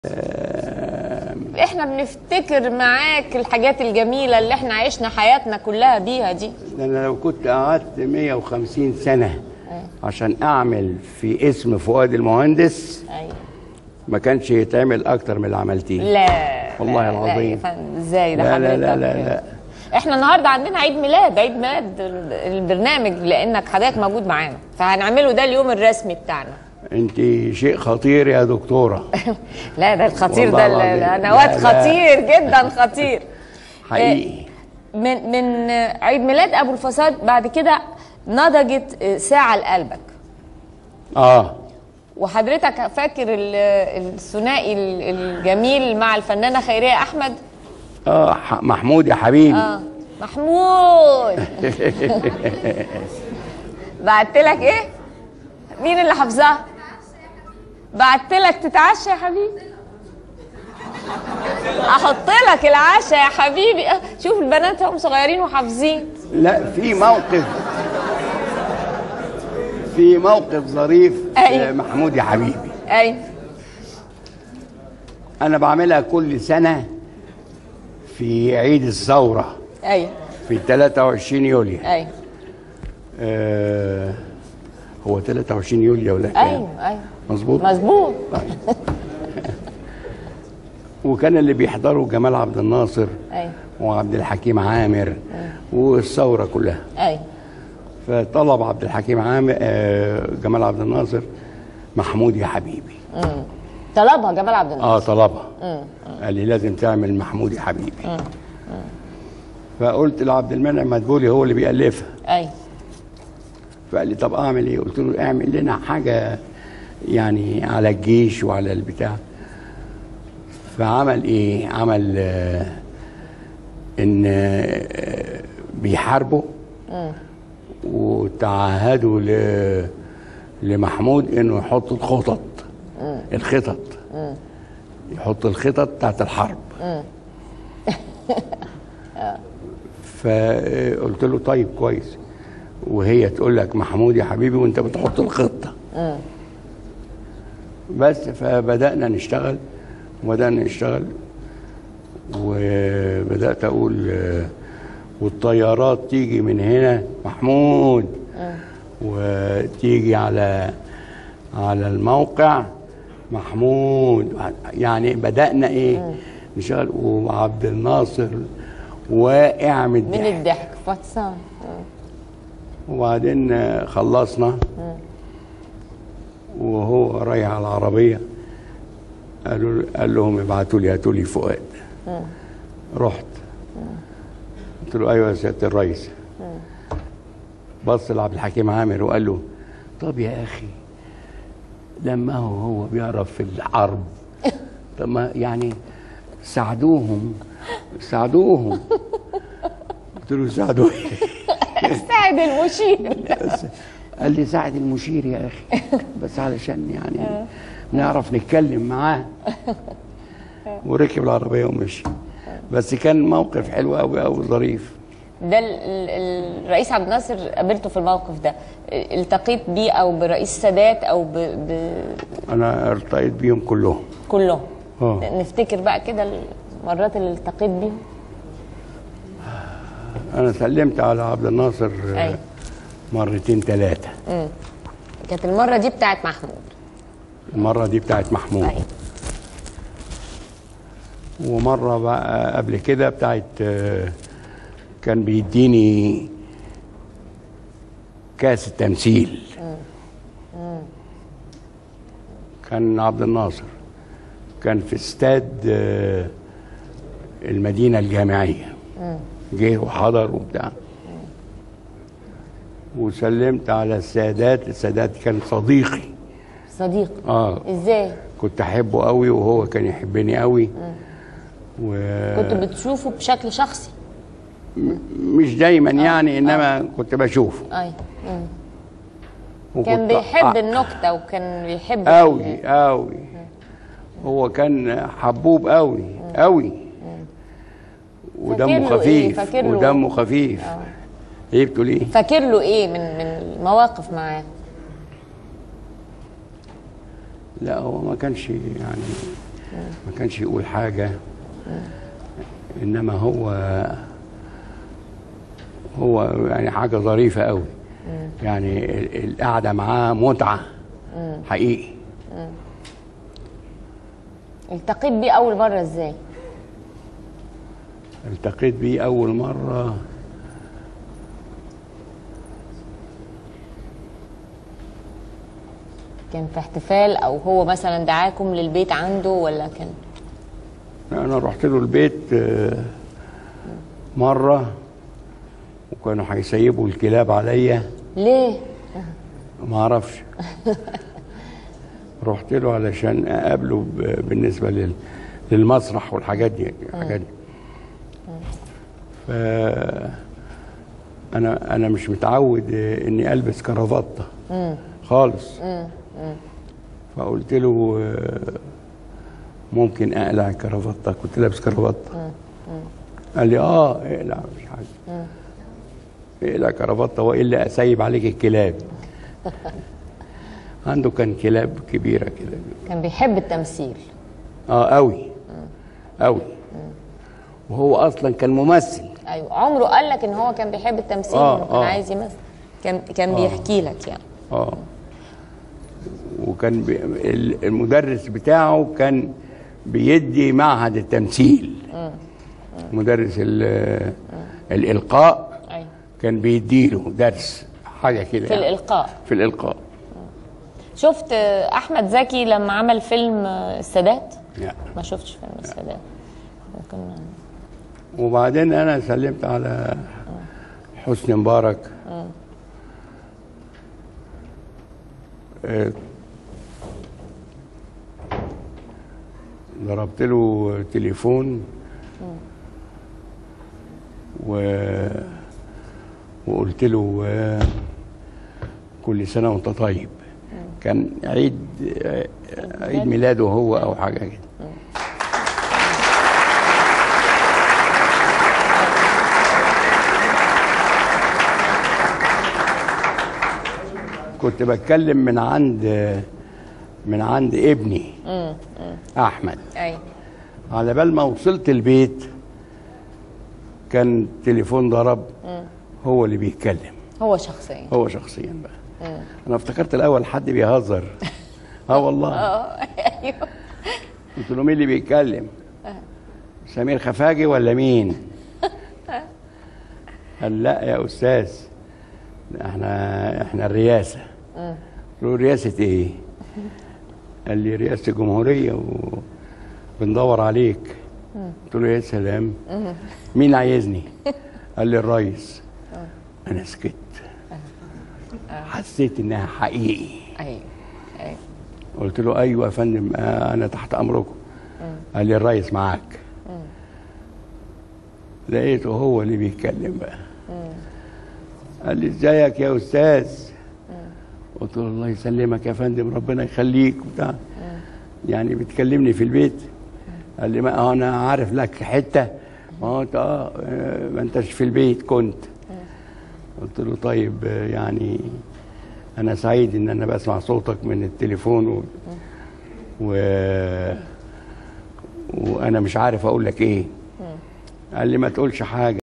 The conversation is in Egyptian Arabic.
احنا بنفتكر معاك الحاجات الجميله اللي احنا عشنا حياتنا كلها بيها دي ده انا لو كنت قعدت 150 سنه عشان اعمل في اسم فؤاد المهندس ايوه ما كانش يتعمل اكتر من اللي عملتيه لا والله لا، لا يا العظيم. فندم، ازاي ده لا لا حضرتك لا لا لا احنا النهارده عندنا عيد ميلاد عيد ميلاد البرنامج لانك حضرتك موجود معانا فهنعمله ده اليوم الرسمي بتاعنا انت شيء خطير يا دكتوره لا ده الخطير والله ده العظيم. ال- نواد لا، لا. خطير جدا خطير حقيقي من من عيد ميلاد ابو الفساد بعد كده نضجت ساعه لقلبك اه وحضرتك فاكر ال- الثنائي ال- الجميل مع الفنانه خيريه احمد اه ح- محمود يا حبيبي اه محمود بعت لك ايه مين اللي حافظاها بعت لك تتعشى يا حبيبي احط لك العشاء يا حبيبي آه، شوف البنات هم صغيرين وحافظين لا في موقف في موقف ظريف أيوة. آه، محمود يا حبيبي ايوه انا بعملها كل سنه في عيد الثوره ايوه في 23 يوليو ايوه آه هو 23 يوليو ولا كام؟ ايوه ايوه مظبوط مظبوط وكان اللي بيحضروا جمال عبد الناصر ايوه وعبد الحكيم عامر والثوره كلها ايوه فطلب عبد الحكيم عامر آه جمال عبد الناصر محمود يا حبيبي طلبها جمال عبد الناصر اه طلبها قال لي لازم تعمل محمود يا حبيبي فقلت لعبد المنعم مدبولي هو اللي بيألفها ايوه فقال لي طب اعمل ايه قلت له اعمل لنا حاجه يعني على الجيش وعلى البتاع فعمل ايه عمل آه ان آه بيحاربوا وتعهدوا ل لمحمود انه يحط الخطط الخطط يحط الخطط بتاعت الحرب فقلت له طيب كويس وهي تقول لك محمود يا حبيبي وانت بتحط الخطه بس فبدانا نشتغل وبدانا نشتغل وبدات اقول آه، والطيارات تيجي من هنا محمود وتيجي على على الموقع محمود يعني بدانا ايه نشتغل وعبد الناصر واقع من من الضحك الضحك فطسان وبعدين آه، خلصنا وهو رايح على العربية قالوا قال لهم ابعتوا لي هاتوا لي فؤاد رحت قلت له ايوه يا سياده الرئيس بص لعبد الحكيم عامر وقال له طب يا اخي لما هو هو بيعرف في الحرب طب ما يعني ساعدوهم ساعدوهم قلت له ساعدوه ساعد المشير قال لي ساعد المشير يا اخي بس علشان يعني نعرف نتكلم معاه وركب العربيه ومشي بس كان موقف حلو قوي قوي ظريف ده ال- ال- الرئيس عبد الناصر قابلته في الموقف ده التقيت بيه او برئيس السادات او ب... ب... انا ارتقيت بيهم كلهم كلهم اه نفتكر بقى كده المرات اللي التقيت بيهم انا سلمت على عبد الناصر آه، أيوة. مرتين ثلاثه كانت المره دي بتاعت محمود المره دي بتاعت محمود ايوه ومره بقى قبل كده بتاعت آه، كان بيديني كاس التمثيل كان عبد الناصر كان في استاد آه، المدينه الجامعيه جه وحضر وبتاع وسلمت على السادات السادات كان صديقي صديق اه ازاي كنت احبه قوي وهو كان يحبني قوي و... كنت بتشوفه بشكل شخصي مش دايما يعني انما كنت بشوفه ايوه مم. وكنت كان بيحب أ- النكته وكان بيحب قوي قوي هو كان حبوب قوي قوي ودمه فاكر له إيه؟ خفيف فاكر له- ودمه خفيف ايه بتقول ايه فاكر له ايه من من المواقف معاه لا هو ما كانش يعني ما كانش يقول حاجه انما هو هو يعني حاجه ظريفه قوي يعني ال- القعده معاه متعه حقيقي التقيت بيه اول مره ازاي التقيت بيه اول مره كان في احتفال او هو مثلا دعاكم للبيت عنده ولا كان انا رحت له البيت آه، مره وكانوا هيسيبوا الكلاب عليا ليه ما اعرفش رحت له علشان اقابله ب- بالنسبه لل للمسرح والحاجات دي الحاجات دي ف انا انا مش متعود آه، اني البس كرافته خالص فقلت له آه، ممكن اقلع الكرافته كنت لابس كرافته قال لي اه اقلع مش حاجه اقلع كرافته والا اسيب عليك الكلاب عنده كان كلاب كبيره كده كان بيحب التمثيل اه قوي قوي وهو اصلا كان ممثل ايوه عمره قال لك ان هو كان بيحب التمثيل آه، إنه كان آه. عايز يمثل كان كان بيحكي لك يعني اه وكان بي ال- المدرس بتاعه كان بيدي معهد التمثيل مدرس ال- الالقاء ايوه كان بيديله درس حاجه كده في يعني. الالقاء في الالقاء شفت آه، احمد زكي لما عمل فيلم آه، السادات لا. ما شفتش فيلم السادات ممكن وبعدين انا سلمت على حسني مبارك آه، ضربت له تليفون و وقلت له آه، كل سنه وانت طيب كان عيد آه، عيد ميلاده هو او حاجه كده كنت بتكلم من عند من عند ابني احمد ايوه على بال ما وصلت البيت كان تليفون ضرب هو اللي بيتكلم هو شخصيا هو شخصيا بقى انا افتكرت الاول حد بيهزر اه والله اه ايوه قلت له مين اللي بيتكلم سمير خفاجي ولا مين قال لا يا استاذ احنا احنا الرئاسه قلت له رئاسه ايه قال لي رئاسه الجمهوريه وبندور عليك قلت له يا سلام مين عايزني قال لي الرئيس انا سكت حسيت انها حقيقي ايوه ايوه قلت له ايوه يا فندم آه انا تحت امركم قال لي الرئيس معاك لقيته هو اللي بيتكلم بقى قال لي ازيك يا استاذ قلت له الله يسلمك يا فندم ربنا يخليك وبتاع يعني بتكلمني في البيت قال لي ما هو انا عارف لك حته ما هو انت اه آه، ما انتش في البيت كنت قلت له طيب آه، يعني انا سعيد ان انا بسمع صوتك من التليفون و... و... وانا مش عارف اقول لك ايه قال لي ما تقولش حاجه